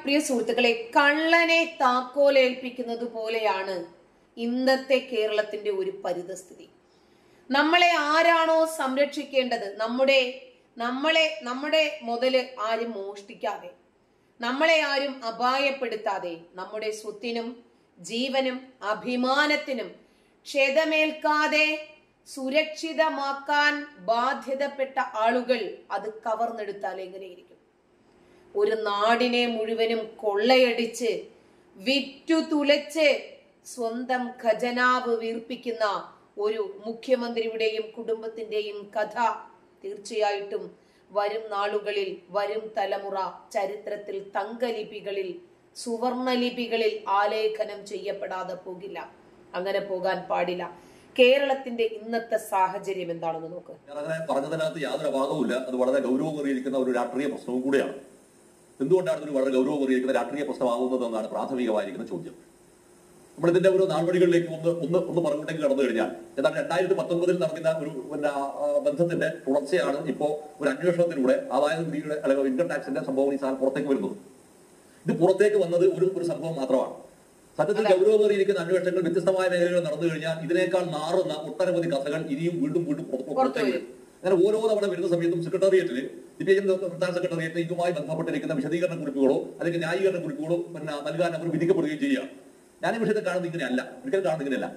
പ്രിയ സുഹൃത്തുക്കളെ കള്ളനെ താക്കോലേൽപ്പിക്കുന്നത് പോലെയാണ് ഇന്നത്തെ കേരളത്തിന്റെ ഒരു പരിതസ്ഥിതി നമ്മളെ ആരാണോ സംരക്ഷിക്കേണ്ടത് നമ്മുടെ നമ്മളെ നമ്മുടെ മുതല് ആരും മോഷ്ടിക്കാതെ നമ്മളെ ആരും അപായപ്പെടുത്താതെ നമ്മുടെ സ്വത്തിനും ജീവനും അഭിമാനത്തിനും ക്ഷതമേൽക്കാതെ സുരക്ഷിതമാക്കാൻ ബാധ്യതപ്പെട്ട ആളുകൾ അത് കവർന്നെടുത്താൽ എങ്ങനെയിരിക്കും ഒരു നാടിനെ മുഴുവനും കൊള്ളയടിച്ച് വിറ്റു തുലച്ച് സ്വന്തം ഖജനാവ് വീർപ്പിക്കുന്ന ഒരു മുഖ്യമന്ത്രിയുടെയും കുടുംബത്തിന്റെയും കഥ തീർച്ചയായിട്ടും വരും നാളുകളിൽ വരും തലമുറ ചരിത്രത്തിൽ തങ്കലിപികളിൽ സുവർണലിപികളിൽ ആലേഖനം ചെയ്യപ്പെടാതെ പോകില്ല അങ്ങനെ പോകാൻ പാടില്ല കേരളത്തിന്റെ ഇന്നത്തെ സാഹചര്യം എന്താണെന്ന് നോക്ക് ഞാൻ അങ്ങനെ പറഞ്ഞതിനകത്ത് യാതൊരു അഭാവവുമില്ല അത് വളരെ ഗൗരവമേറിയിരിക്കുന്ന ഒരു രാഷ്ട്രീയ പ്രശ്നവും കൂടെയാണ് എന്തുകൊണ്ടാണ് ഇത് വളരെ ഗൗരവമേറിയിരിക്കുന്ന രാഷ്ട്രീയ പ്രശ്നമാകുന്നത് എന്നാണ് പ്രാഥമികമായിരിക്കുന്ന ചോദ്യം നമ്മൾ ഇതിന്റെ ഒരു നാൾവഴികളിലേക്ക് ഒന്ന് ഒന്ന് ഒന്ന് പറഞ്ഞിട്ടേക്ക് കടന്നു കഴിഞ്ഞാൽ എന്നാൽ രണ്ടായിരത്തി പത്തൊമ്പതിൽ നടക്കുന്ന ഒരു പിന്നെ ആ, ബന്ധത്തിന്റെ തുടർച്ചയാണ് ഇപ്പോ ഒരു അന്വേഷണത്തിലൂടെ ആദായ നികുതിയുടെ അല്ലെങ്കിൽ ഇൻകം ടാക്സിന്റെ സംഭവം ഈ സാധനം പുറത്തേക്ക് വരുന്നത് ഇത് പുറത്തേക്ക് വന്നത് ഒരു ഒരു സംഭവം മാത്രമാണ് സത്യത്തിൽ ഗൗരവമേറിയിരിക്കുന്ന അന്വേഷണങ്ങൾ വ്യത്യസ്തമായ മേഖലകളിൽ നടന്നു കഴിഞ്ഞാൽ ഇതിനേക്കാൾ നാറുന്ന ഒട്ടനവധി കഥകൾ ഇനിയും വീണ്ടും വീണ്ടും പുറത്ത് പുറത്തേക്ക് വരും അങ്ങനെ ഓരോ തവണ വരുന്ന സമയത്തും സെക്രട്ടേറിയറ്റിൽ സിപിഐഎം സംസ്ഥാന സെക്രട്ടേറിയറ്റ് ഇതുമായി ബന്ധപ്പെട്ടിരിക്കുന്ന വിശദീകരണ കുറിപ്പുകളോ അല്ലെങ്കിൽ ന്യായീകരണ കുറിപ്പുകളോ പിന്നെ നൽകാൻ അവർ വിധിക്കപ്പെടുകയും ചെയ്യുക ഞാൻ ഈ വിഷയത്തെ കാണുന്നത് ഇങ്ങനെയല്ല ഒരിക്കലും കാണുന്നത് ഇങ്ങനെയല്ല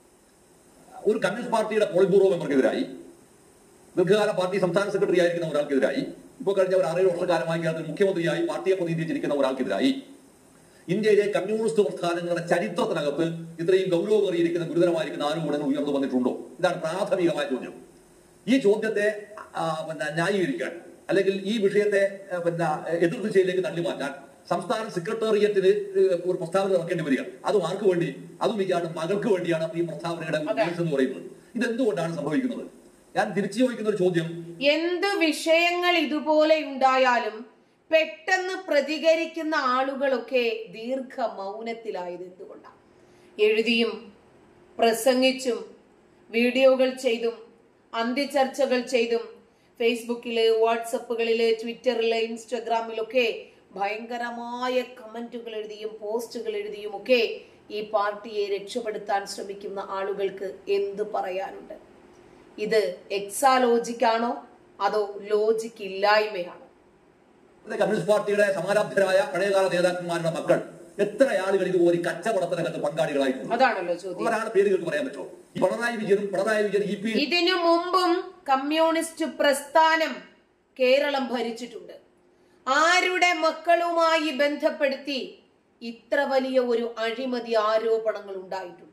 ഒരു കമ്മ്യൂണിസ്റ്റ് പാർട്ടിയുടെ പോളിറ്റ് ബ്യൂറോ മെമ്പർക്കെതിരായി ദീർഘകാല പാർട്ടി സംസ്ഥാന സെക്രട്ടറി ആയിരിക്കുന്ന ഒരാൾക്കെതിരായി ഇപ്പോൾ കഴിഞ്ഞ ഒരു ആറേഴ് വർഷക്കാലമായി അതിൽ മുഖ്യമന്ത്രിയായി പാർട്ടിയെ പ്രതിനിധീകരിച്ചിരിക്കുന്ന ഒരാൾക്കെതിരായി ഇന്ത്യയിലെ കമ്മ്യൂണിസ്റ്റ് പ്രസ്ഥാനങ്ങളുടെ ചരിത്രത്തിനകത്ത് ഇത്രയും ഗൗരവമേറിയിരിക്കുന്ന ഗുരുതരമായിരിക്കുന്ന ആരോപണങ്ങൾ ഉയർന്നു വന്നിട്ടുണ്ടോ ഇതാണ് പ്രാഥമികമായ ചോദ്യം ഈ ചോദ്യത്തെ ആ, പിന്നെ ന്യായീകരിക്കാൻ അല്ലെങ്കിൽ ഈ വിഷയത്തെ ആ, പിന്നെ എതിർ ദിശയിലേക്ക് തള്ളി മാറ്റാൻ സംസ്ഥാന സെക്രട്ടേറിയറ്റിന് ഏഹ്, ഒരു പ്രസ്താവന ഇറക്കേണ്ടി വരിക അതും ആർക്ക് വേണ്ടി അതും ഇയാളുടെ മകൾക്ക് വേണ്ടിയാണ് ഈ പ്രസ്താവനയുടെ ഉദ്ദേശം എന്ന് പറയുന്നത് ഇതെന്തുകൊണ്ടാണ് സംഭവിക്കുന്നത് ഞാൻ തിരിച്ചു ചോദിക്കുന്ന ഒരു ചോദ്യം എന്ത് വിഷയങ്ങൾ ഇതുപോലെ ഉണ്ടായാലും പെട്ടെന്ന് പ്രതികരിക്കുന്ന ആളുകളൊക്കെ ദീർഘ മൗനത്തിലായത് എന്തുകൊണ്ടാണ് എഴുതിയും പ്രസംഗിച്ചും വീഡിയോകൾ ചെയ്തും അന്ത്യചർച്ചകൾ ചെയ്തും ഫേസ്ബുക്കില് വാട്സപ്പുകളില് ട്വിറ്ററില് ഇൻസ്റ്റഗ്രാമിലൊക്കെ ഭയങ്കരമായ കമന്റുകൾ എഴുതിയും പോസ്റ്റുകൾ എഴുതിയും ഒക്കെ ഈ പാർട്ടിയെ രക്ഷപ്പെടുത്താൻ ശ്രമിക്കുന്ന ആളുകൾക്ക് എന്ത് പറയാനുണ്ട് ഇത് എക്സാലോജിക്കാണോ അതോ ലോജിക് ഇല്ലായ്മയാണോ ഇന്നത്തെ കമ്മ്യൂണിസ്റ്റ് പാർട്ടിയുടെ സമാരാബ്ധരായ പഴയകാല നേതാക്കന്മാരുടെ മക്കൾ എത്ര ആളുകൾ ഇതുപോലെ ഈ കച്ചവടത്തിനകത്ത് പങ്കാളികളായിട്ടുണ്ട് അതാണല്ലോ ചോദ്യം ഒരാളെ പേരുകൾക്ക് പറയാൻ പറ്റുമോ ഈ പിണറായി വിജയനും പിണറായി വിജയൻ ഇ പി ഇതിനു മുമ്പും കമ്മ്യൂണിസ്റ്റ് പ്രസ്ഥാനം കേരളം ഭരിച്ചിട്ടുണ്ട് ആരുടെ മക്കളുമായി ബന്ധപ്പെടുത്തി ഇത്ര വലിയ ഒരു അഴിമതി ആരോപണങ്ങൾ ഉണ്ടായിട്ടുണ്ട്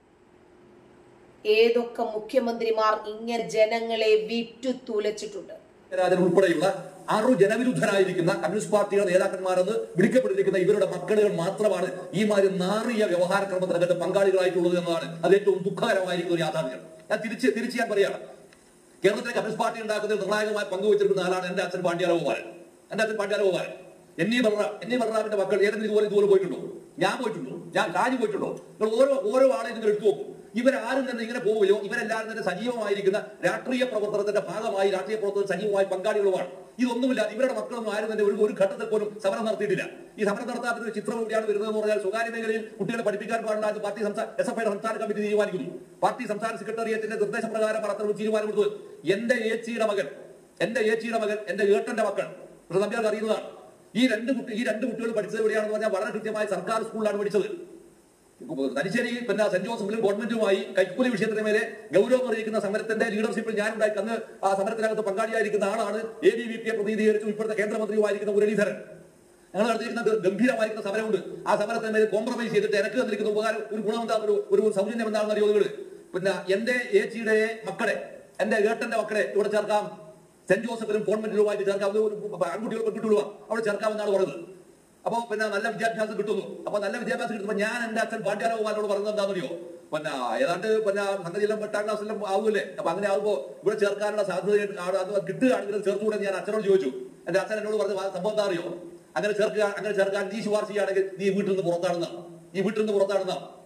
ഏതൊക്കെ മുഖ്യമന്ത്രിമാർ ഇങ്ങനെ ജനങ്ങളെ വിറ്റു തുലച്ചിട്ടുണ്ട് രാജൻ ഉൾപ്പെടെയുള്ള ആറു ജനവിരുദ്ധരായിരിക്കുന്ന കമ്മ്യൂണിസ്റ്റ് പാർട്ടിയുടെ നേതാക്കന്മാരെന്ന് വിളിക്കപ്പെട്ടിരിക്കുന്ന ഇവരുടെ മക്കളുകൾ മാത്രമാണ് ഈ മാതിരി നാറിയ വ്യവഹാരക്രമത്തിനകത്ത് പങ്കാളികളായിട്ടുള്ളത് എന്നതാണ് അത് ഏറ്റവും ദുഃഖകരമായിരിക്കുന്ന ഒരു യാഥാർത്ഥ്യം ഞാൻ തിരിച്ച് തിരിച്ച് ഞാൻ പറയുകയാണ് കേരളത്തിലെ കമ്മ്യൂണിസ്റ്റ് പാർട്ടി ഉണ്ടാക്കുന്നതിൽ നിർണായകമായി പങ്കുവച്ചിരിക്കുന്ന ആളാണ് എന്റെ അച്ഛൻ പാണ്ഡ്യാലഗോപാലൻ എന്റെ അച്ഛൻ പാണ്ഡ്യാലഗോപാലൻ എന്നീ ബലറാം എന്നീ ബലറാമിന്റെ മക്കൾ ഏതെങ്കിലും ഇതുപോലെ ഇതുപോലെ പോയിട്ടുണ്ടോ ഞാൻ പോയിട്ടുണ്ടോ ഞാൻ കാജി പോയിട്ടുണ്ടോ നിങ്ങൾ ഓരോ ഓരോ ആളെ നിങ്ങൾ എടുത്തു നോക്കും ഇവരാരും തന്നെ ഇങ്ങനെ പോവുകയോ ഇവരെല്ലാവരും തന്നെ സജീവമായിരിക്കുന്ന രാഷ്ട്രീയ പ്രവർത്തനത്തിന്റെ ഭാഗമായി രാഷ്ട്രീയ പ്രവർത്തനം സജീവമായി പങ്കാളികളുമാണ് ഇതൊന്നുമില്ല ഇവരുടെ മക്കളൊന്നും ആരും തന്നെ ഒരു ഒരു ഘട്ടത്തിൽ പോലും സമരം നടത്തിയിട്ടില്ല ഈ സമരം നടത്താത്ത ഒരു ചിത്രം എവിടെയാണ് വരുന്നതെന്ന് പറഞ്ഞാൽ സ്വകാര്യ മേഖലയിൽ കുട്ടികളെ പഠിപ്പിക്കാൻ പാടില്ല എന്ന് പാർട്ടി സംസ്ഥാന എസ് എഫ് ഐയുടെ സംസ്ഥാന കമ്മിറ്റി തീരുമാനിക്കുന്നു പാർട്ടി സംസ്ഥാന സെക്രട്ടേറിയറ്റിന്റെ നിർദ്ദേശപ്രകാരം അത്തരം തീരുമാനം കൊടുത്തത് എന്റെ ഏച്ചിയുടെ മകൻ എന്റെ ഏച്ചിയുടെ മകൻ എന്റെ ഏട്ടന്റെ മക്കൾ പക്ഷെ നമ്പ്യാർ അറിയുന്നതാണ് ഈ രണ്ട് കുട്ടി ഈ രണ്ട് കുട്ടികൾ പഠിച്ചത് എവിടെയാണെന്ന് പറഞ്ഞാൽ വളരെ കൃത്യമായി സർക്കാർ സ്കൂളിലാണ് പഠിച്ചത് തലശ്ശേരി പിന്നെ സെന്റ് ജോസഫിലും ഗവൺമെന്റുമായി കൈക്കൂലി വിഷയത്തിന് മേലെ ഗൗരവം അറിയിക്കുന്ന സമരത്തിന്റെ ലീഡർഷിപ്പിൽ ഞാൻ ഉണ്ടായി അന്ന് ആ സമരത്തിനകത്ത് പങ്കാളിയായിരിക്കുന്ന ആളാണ് എ ബി വി പിയെ പ്രതിനിധീകരിച്ചു ഇപ്പോഴത്തെ കേന്ദ്രമന്ത്രിയുമായിരിക്കുന്ന മുരളീധരൻ ഞങ്ങൾ നടത്തിയിരിക്കുന്ന ഗ- ഗംഭീരമായിരിക്കുന്ന സമരമുണ്ട് ആ സമരത്തിന് മേലെ കോംപ്രമൈസ് ചെയ്തിട്ട് എനിക്ക് തന്നിരിക്കുന്ന ഉപകാരം ഒരു ഗുണം എന്താ ഒരു ഒരു സൗജന്യം എന്താണെന്ന് അറിയുന്നത് പിന്നെ എന്റെ ഏച്ചിയുടെ മക്കളെ എന്റെ ഏട്ടന്റെ മക്കളെ ഇവിടെ ചേർക്കാം സെന്റ് ജോസഫിലും കോൺവെന്റിലുമായിട്ട് ചേർക്കാം ഒരു ആൺകുട്ടികൾ പെൺകുട്ടികളുമാണ് അവിടെ ചേർക്കാമെന്നാണ് പറഞ്ഞത് അപ്പൊ പിന്നെ നല്ല വിദ്യാഭ്യാസം കിട്ടുന്നു അപ്പൊ നല്ല വിദ്യാഭ്യാസം കിട്ടുമ്പോ ഞാൻ എന്റെ അച്ഛൻ പാണ്ഡ്യാലോകമാനോട് പറഞ്ഞത് എന്താണെന്നറിയോ പിന്നെ ഏതാണ്ട് പിന്നെ സംഗതിയെല്ലാം എട്ടാം ക്ലാസ്സിലും ആവൂലേ അപ്പൊ അങ്ങനെ ആവുമ്പോ ഇവിടെ ചേർക്കാനുള്ള സാധ്യത ആണ് അത് കിട്ടുകയാണെങ്കിൽ അത് ചേർത്തുകൂടെ എന്ന് ഞാൻ അച്ഛനോട് ചോദിച്ചു എന്റെ അച്ഛൻ എന്നോട് പറഞ്ഞ ആ സംഭവം എന്താ അറിയോ അങ്ങനെ ചേർക്കുക അങ്ങനെ ചേർക്കാൻ നീ ശുപാർശ ചെയ്യുകയാണെങ്കിൽ നീ വീട്ടിൽ നിന്ന് പുറത്താണെന്ന നീ വീട്ടിൽ നിന്ന് പുറത്താണെന്ന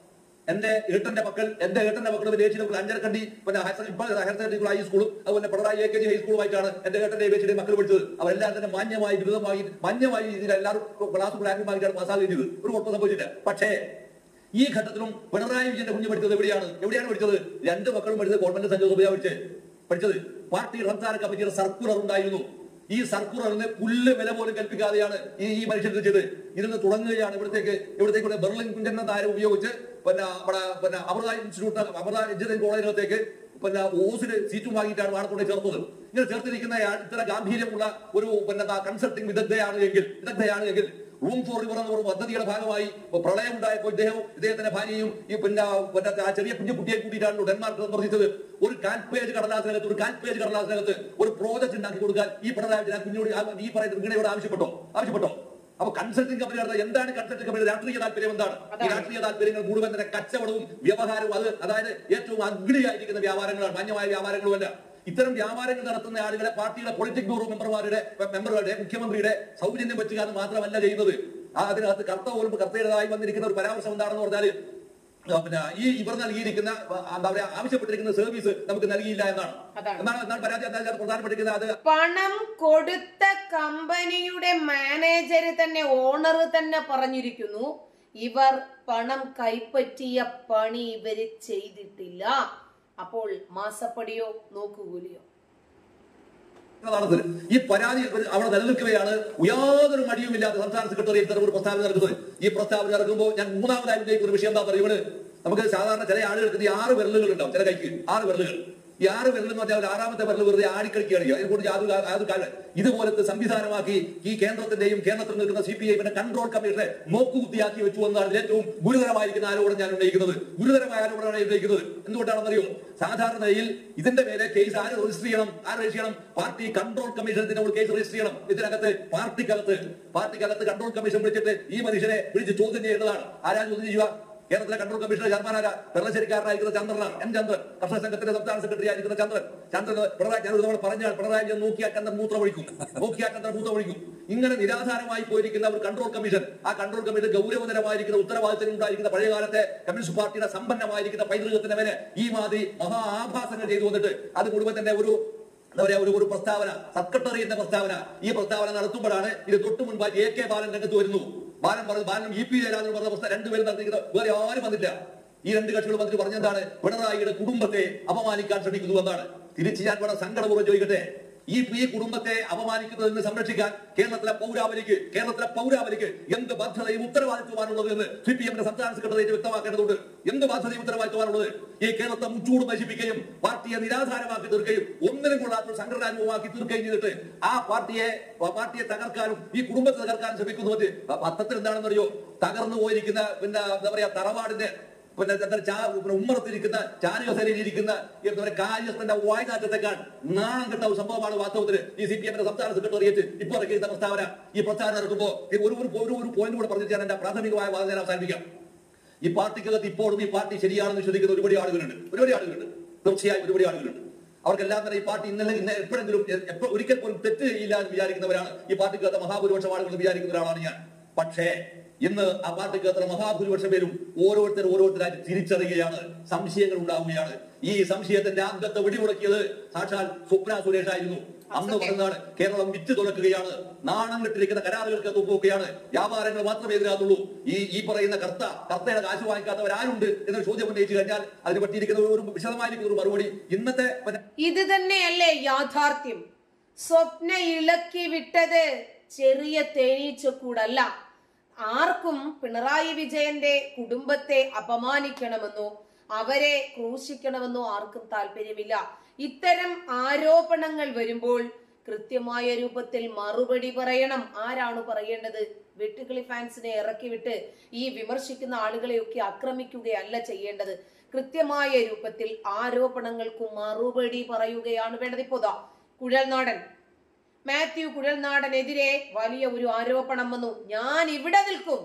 എന്റെ ഏട്ടന്റെ മക്കൾ എന്റെ ഏട്ടന്റെ മക്കൾ ദേശീയ സ്കൂൾ അഞ്ചരക്കണ്ടി പിന്നെ ഹയർ സെക്കൻഡറി ഇപ്പോൾ ഹയർ സെക്കൻഡറി സ്കൂൾ ഹൈസ്കൂളും അതുപോലെ പിണറായി എ കെ ജി ഹൈസ്കൂളുമായിട്ടാണ് എന്റെ ഏട്ടന്റെ ദേശീയ മക്കൾ പഠിച്ചത് അവരെല്ലാം തന്നെ മാന്യമായി ബിരുദമായി മാന്യമായി രീതിയിൽ എല്ലാവരും ക്ലാസ് റാങ്കുമായിട്ടാണ് പാസ്സാകുകയും ചെയ്തത് ഒരു കുഴപ്പം സംഭവിച്ചില്ല പക്ഷേ ഈ ഘട്ടത്തിലും പിണറായി വിജയന്റെ കുഞ്ഞ് പഠിച്ചത് എവിടെയാണ് എവിടെയാണ് പഠിച്ചത് രണ്ട് മക്കളും പഠിച്ചത് ഗവൺമെന്റ് സെന്റ് ജോസഫിയ പഠിച്ചത് പഠിച്ചത് പാർട്ടി റംസാൻ കമ്മിറ്റിയുടെ സർക്കുലർ ഉണ്ടായിരുന്നു ഈ സർക്കുലറിന് പുല്ല് വില പോലും കൽപ്പിക്കാതെയാണ് ഈ ഈ മനുഷ്യൻ ഇത് ചെയ്ത് ഇരുന്ന് തുടങ്ങുകയാണ് ഇവിടത്തേക്ക് ഇവിടത്തേക്ക് ബെർലിൻ കുഞ്ചൻ താരം ഉപയോഗിച്ച് പിന്നെ നമ്മുടെ പിന്നെ അമൃത ഇൻസ്റ്റിറ്റ്യൂട്ട് അമൃത എഞ്ചിനീയറിംഗ് കോളേജിനകത്തേക്ക് പിന്നെ ഓസിന് സീറ്റും വാങ്ങിയിട്ടാണ് വാഴത്തോടെ ചേർത്തത് ഇങ്ങനെ ചേർത്തിരിക്കുന്ന ആൾ ഇത്ര ഗാംഭീര്യമുള്ള ഒരു പിന്നെ കൺസൾട്ടിംഗ് വിദഗ്ധയാണ് എങ്കിൽ വിദഗ്ധയാണ് എങ്കിൽ റൂം ഫോർ റിവർ എന്ന ഒരു പദ്ധതിയുടെ ഭാഗമായി പ്രളയം ഉണ്ടായപ്പോൾ ഇദ്ദേഹവും ഇദ്ദേഹത്തിന്റെ ഭാര്യയും ഈ പിന്നെ പിന്നെ ആ ചെറിയ കുഞ്ഞു കുട്ടിയെ കൂട്ടിയിട്ടാണ് ഡെൻമാർക്ക് സന്ദർശിച്ചത് ഒരു കാൽ പേജ് കടലാസിനകത്ത് ഒരു കാൽ പേജ് കടലാസിനകത്ത് ഒരു പ്രോജക്ട് ഉണ്ടാക്കി കൊടുക്കാൻ ഈ പിണറായി വിജയൻ ആ കുഞ്ഞോട് ആ- ഈ പറയുന്ന ഇങ്ങനെയോട് ആവശ്യപ്പെട്ടോ ആവശ്യപ്പെട്ടോ അപ്പൊ കൺസൾട്ടിംഗ് കമ്പനി നടത്തുന്നത് എന്താണ് കൺസൾട്ടിംഗ് കമ്പനിയുടെ രാഷ്ട്രീയ താല്പര്യം എന്താണ് ഈ രാഷ്ട്രീയ താല്പര്യങ്ങൾ മുഴുവൻ തന്നെ കച്ചവടവും വ്യവഹാരവും അത് അതായത് ഏറ്റവും അഗ്നിയായിരിക്കുന്ന വ്യാപാരങ്ങളാണ് മാന്യമായ വ്യാപാരങ്ങളുമല്ല ഇത്തരം വ്യാപാരങ്ങൾ നടത്തുന്ന ആളുകളെ പാർട്ടിയുടെ പൊളിറ്റിക് ബ്യൂറോ മെമ്പർമാരുടെ മെമ്പറുകളുടെ മുഖ്യമന്ത്രിയുടെ സൗജന്യം വെച്ചുക എന്ന് മാത്രമല്ല ചെയ്യുന്നത് ആ അതിനകത്ത് കർത്ത പോലും കർത്തയുടേതായി വന്നിരിക്കുന്ന ഒരു പരാമർശം എന്താണെന്ന് പറഞ്ഞാൽ ആ, പിന്നെ ഈ ഇവർ നൽകിയിരിക്കുന്ന ആ, എന്താ പറയാ ആവശ്യപ്പെട്ടിരിക്കുന്ന സർവീസ് നമുക്ക് നൽകിയില്ല എന്നാണ് അതാണ്. എന്നാണ് എന്നാൽ പരാതി എന്താ വെച്ചാൽ പ്രധാനപ്പെട്ടിരിക്കുന്നത് അത് പണം കൊടുത്ത കമ്പനിയുടെ മാനേജർ തന്നെ ഓണർ തന്നെ പറഞ്ഞിരിക്കുന്നു ഇവർ പണം കൈപ്പറ്റിയ പണി ഇവര് ചെയ്തിട്ടില്ല അപ്പോൾ മാസപ്പടിയോ നോക്കുകൂലിയോ നടന്നത് ഈ പരാതി ഒരു അവിടെ നിലനിൽക്കുകയാണ് യാതൊരു മടിയുമില്ലാത്ത സംസ്ഥാന സെക്രട്ടറി ഇത്തരം ഒരു പ്രസ്താവന നടക്കുന്നത് ഈ പ്രസ്താവന ഇറക്കുമ്പോൾ ഞാൻ മൂന്നാമതായി ഉന്നയിക്കുന്ന ഒരു വിഷയം എന്താ പറയുന്നത് നമുക്ക് സാധാരണ ചില ആളുകൾക്ക് ഈ ആറ് വിരലുകൾ ഉണ്ടാവും ചില കൈക്ക് ആറ് വിരലുകൾ ഈ ആറ് വിരൽ എന്ന് പറഞ്ഞാൽ ആറാമത്തെ വിരൽ വെറുതെ ആടിക്കളിക്കുകയാണ് ചെയ്യുക അതിനെക്കൊണ്ട് യാതൊരു യാതൊരു കാര്യം ഇതുപോലത്തെ സംവിധാനമാക്കി ഈ കേന്ദ്രത്തിന്റെയും കേന്ദ്രത്തിൽ നിൽക്കുന്ന സി പി ഐ കൺട്രോൾ കമ്മീഷനെ നോക്കുകുത്തിയാക്കി വെച്ചു എന്നതാണ് ഏറ്റവും ഗുരുതരമായിരിക്കുന്ന ആരോപണം ഞാൻ ഉന്നയിക്കുന്നത് ഗുരുതരമായ ആരോപണമാണ് ഞാൻ ഉന്നയിക്കുന്നത് എന്തുകൊണ്ടാണെന്നറിയോ സാധാരണയിൽ ഇതിന്റെ മേലെ കേസ് ആര് രജിസ്റ്റർ ചെയ്യണം ആര് രജിസ്റ്റർ ചെയ്യണം പാർട്ടി കൺട്രോൾ കമ്മീഷൻ ഇതിന്റെ ഒരു കേസ് രജിസ്റ്റർ ചെയ്യണം ഇതിനകത്ത് പാർട്ടിക്കകത്ത് പാർട്ടിക്കകത്ത് കൺട്രോൾ കമ്മീഷൻ വിളിച്ചിട്ട് ഈ മനുഷ്യനെ വിളിച്ച് ചോദ്യം ചെയ്യേണ്ടതാണ് ആരാ ചോദ്യം ചെയ്യുക കേരളത്തിലെ കൺട്രോൾ കമ്മീഷണർ ചെയർമാനായ വെള്ളശ്ശേരിക്കാരനായിരിക്കുന്ന ചന്ദ്രനാണ് എം ചന്ദ്രൻ കർഷക സംഘത്തിന്റെ സംസ്ഥാന സെക്രട്ടറി ആയിരിക്കുന്ന ചന്ദ്രൻ ചന്ദ്രൻ പിണറായി ഞാൻ നമ്മൾ പറഞ്ഞാൽ പിണറായി വിജയൻ നോക്കിയാൽ ചന്ദ്രൻ മൂത്രം ഒഴിക്കും നോക്കിയാൽ ചന്ദ്രൻ മൂത്രം ഒഴിക്കും ഇങ്ങനെ നിരാധാരമായി പോയിരിക്കുന്ന ഒരു കൺട്രോൾ കമ്മീഷൻ ആ കൺട്രോൾ കമ്മീഷൻ ഗൗരവതരമായിരിക്കുന്ന ഉത്തരവാദിത്തം ഉണ്ടായിരിക്കുന്ന പഴയകാലത്തെ കമ്മ്യൂണിസ്റ്റ് പാർട്ടിയുടെ സമ്പന്നമായിരിക്കുന്ന പൈതൃകത്തിന്റെ മേലെ ഈ മാതിരി മഹാ ആഭാസങ്ങൾ ചെയ്തു വന്നിട്ട് അത് മുഴുവൻ തന്നെ ഒരു എന്താ പറയാ ഒരു ഒരു പ്രസ്താവന സെക്രട്ടറിയുടെ പ്രസ്താവന ഈ പ്രസ്താവന നടത്തുമ്പോഴാണ് ഇത് തൊട്ടു മുൻപായി എ കെ ബാലൻ രംഗത്ത് വരുന്നു ബാലൻ പറഞ്ഞു ബാലനും ഇ പി ജയരാജൻ പറഞ്ഞ പ്രസ്താവന രണ്ടുപേരും നടത്തിയിരിക്കുന്നത് വേറെ ആരും വന്നില്ല ഈ രണ്ട് കക്ഷികൾ വന്നിട്ട് പറഞ്ഞെന്താണ് പിണറായിയുടെ കുടുംബത്തെ അപമാനിക്കാൻ ശ്രമിക്കുന്നു എന്നാണ് തിരിച്ച് ഞാൻ ഇവിടെ സങ്കടപൂർവ്വം ചോദിക്കട്ടെ ഈ ഈ കുടുംബത്തെ അപമാനിക്കുന്നതിൽ നിന്ന് സംരക്ഷിക്കാൻ കേരളത്തിലെ പൗരാവലിക്ക് കേരളത്തിലെ പൗരാവലിക്ക് എന്ത് ബാധ്യതയും ഉത്തരവാദിത്വമാണുള്ളത് എന്ന് സി പി എമ്മിന്റെ സംസ്ഥാന സെക്രട്ടറിയേറ്റ് വ്യക്തമാക്കേണ്ടതുണ്ട് എന്ത് ബാധ്യതയും ഉത്തരവാദിത്വമാണുള്ളത് ഈ കേരളത്തെ മുച്ചൂട് നശിപ്പിക്കുകയും പാർട്ടിയെ നിരാധാരമാക്കി തീർക്കുകയും ഒന്നിനും കൊള്ളാത്ത ഒരു സംഘടനാ രൂപമാക്കി തീർക്കുകയും ചെയ്തിട്ട് ആ പാർട്ടിയെ ആ പാർട്ടിയെ തകർക്കാനും ഈ കുടുംബത്തെ തകർക്കാനും ശ്രമിക്കുന്നു പത്രത്തിൽ എന്താണെന്നറിയോ തകർന്നു പോയിരിക്കുന്ന പിന്നെ എന്താ പറയാ തറവാടിന്റെ പിന്നെ എന്താ ചാ- പിന്നെ ഉമ്മറത്തിരിക്കുന്ന ചാരുകസേനയിൽ ഇരിക്കുന്ന ഈ എന്താ പറയുക കാര്യസ്ഥന്റെ വായ്നാറ്റത്തെക്കാൾ നാണം കെട്ട ഒരു സംഭവമാണ് വാസ്തവത്തിൽ ഈ സി പി എമ്മിന്റെ സംസ്ഥാന സെക്രട്ടേറിയറ്റ് ഇപ്പോൾ ഇറക്കിയിരുന്ന പ്രസ്താവന ഈ പ്രസ്ഥാനം ഇറക്കുമ്പോൾ ഒരു ഒരു ഒരു ഒരു പോയിന്റ് കൂടെ പറഞ്ഞിട്ട് ഞാൻ എന്റെ പ്രാഥമികമായ വാദം ഞാൻ അവസാനിപ്പിക്കാം ഈ പാർട്ടിക്കകത്ത് ഇപ്പോഴും ഈ പാർട്ടി ശരിയാണെന്ന് വിശ്വസിക്കുന്ന ഒരുപാട് ആളുകളുണ്ട് ഒരുപാട് ആളുകളുണ്ട് തീർച്ചയായും ഒരുപാട് ആളുകളുണ്ട് അവർക്കെല്ലാം തന്നെ ഈ പാർട്ടി ഇന്നലെ ഇന്ന് എപ്പോഴെങ്കിലും എപ്പോ ഒരിക്കൽ പോലും തെറ്റ് ചെയ്യില്ല എന്ന് വിചാരിക്കുന്നവരാണ് ഈ പാർട്ടിക്കകത്ത് മഹാഭൂരിപക്ഷം ആളുകൾ എന്ന് വിചാരിക്കുന്ന ഒരാളാണ് ഞാൻ പക്ഷേ ഇന്ന് ആ പാർട്ടിക്കകത്തുള്ള മഹാഭൂരിപക്ഷം പേരും ഓരോരുത്തർ ഓരോരുത്തരായിട്ട് തിരിച്ചറിയുകയാണ് സംശയങ്ങൾ ഉണ്ടാവുകയാണ് ഈ സംശയത്തിന്റെ അന്തത്തെ വെടിമുടക്കിയത് സാക്ഷാൽ സ്വപ്ന സുരേഷ് ആയിരുന്നു അന്ന് പറഞ്ഞതാണ് കേരളം വിറ്റ് തുറക്കുകയാണ് നാണം കെട്ടിരിക്കുന്ന കരാറുകൾക്ക് തൂക്കുകയാണ് വ്യാപാരങ്ങൾ മാത്രമേ എതിരാത്തുള്ളൂ ഈ ഈ പറയുന്ന കർത്ത കർത്തയുടെ കാശ് വാങ്ങിക്കാത്തവരാരുണ്ട് എന്നൊരു ചോദ്യം ഉന്നയിച്ചു കഴിഞ്ഞാൽ അതിന് പറ്റിയിരിക്കുന്ന ഒരു വിശദമായിരിക്കുന്ന ഒരു മറുപടി ഇന്നത്തെ പിന്നെ ഇത് തന്നെയല്ലേ യാഥാർത്ഥ്യം സ്വപ്ന ഇളക്കി വിട്ടത് ചെറിയ തേനീച്ചക്കൂടല്ല ആർക്കും പിണറായി വിജയന്റെ കുടുംബത്തെ അപമാനിക്കണമെന്നോ അവരെ ക്രൂശിക്കണമെന്നോ ആർക്കും താല്പര്യമില്ല ഇത്തരം ആരോപണങ്ങൾ വരുമ്പോൾ കൃത്യമായ രൂപത്തിൽ മറുപടി പറയണം ആരാണ് പറയേണ്ടത് വെട്ടുകിളി ഫാൻസിനെ ഇറക്കി വിട്ട് ഈ വിമർശിക്കുന്ന ആളുകളെയൊക്കെ ആക്രമിക്കുകയല്ല ചെയ്യേണ്ടത് കൃത്യമായ രൂപത്തിൽ ആരോപണങ്ങൾക്ക് മറുപടി പറയുകയാണ് വേണ്ടത് ഇപ്പോതാ കുഴൽനാടൻ മാത്യു കുഴൽനാടനെതിരെ വലിയ ഒരു ആരോപണം വന്നു ഞാൻ ഇവിടെ നിൽക്കും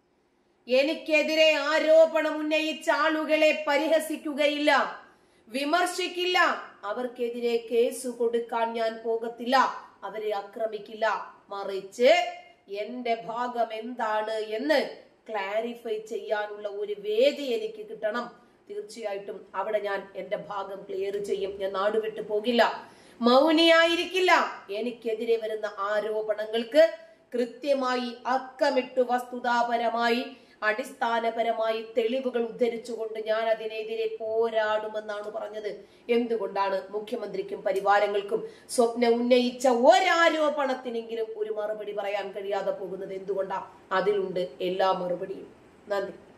എനിക്കെതിരെ ആരോപണം ഉന്നയിച്ച ആളുകളെ പരിഹസിക്കുകയില്ല വിമർശിക്കില്ല അവർക്കെതിരെ കേസ് കൊടുക്കാൻ ഞാൻ പോകത്തില്ല അവരെ ആക്രമിക്കില്ല മറിച്ച് എന്റെ ഭാഗം എന്താണ് എന്ന് ക്ലാരിഫൈ ചെയ്യാനുള്ള ഒരു വേദി എനിക്ക് കിട്ടണം തീർച്ചയായിട്ടും അവിടെ ഞാൻ എന്റെ ഭാഗം ക്ലിയർ ചെയ്യും ഞാൻ നാടുവിട്ടു പോകില്ല മൗനിയായിരിക്കില്ല എനിക്കെതിരെ വരുന്ന ആരോപണങ്ങൾക്ക് കൃത്യമായി അക്കമിട്ട് വസ്തുതാപരമായി അടിസ്ഥാനപരമായി തെളിവുകൾ ഉദ്ധരിച്ചുകൊണ്ട് ഞാൻ അതിനെതിരെ പോരാടുമെന്നാണ് പറഞ്ഞത് എന്തുകൊണ്ടാണ് മുഖ്യമന്ത്രിക്കും പരിവാരങ്ങൾക്കും സ്വപ്ന ഉന്നയിച്ച ഒരാരോപണത്തിനെങ്കിലും ഒരു മറുപടി പറയാൻ കഴിയാതെ പോകുന്നത് എന്തുകൊണ്ടാ അതിലുണ്ട് എല്ലാ മറുപടിയും നന്ദി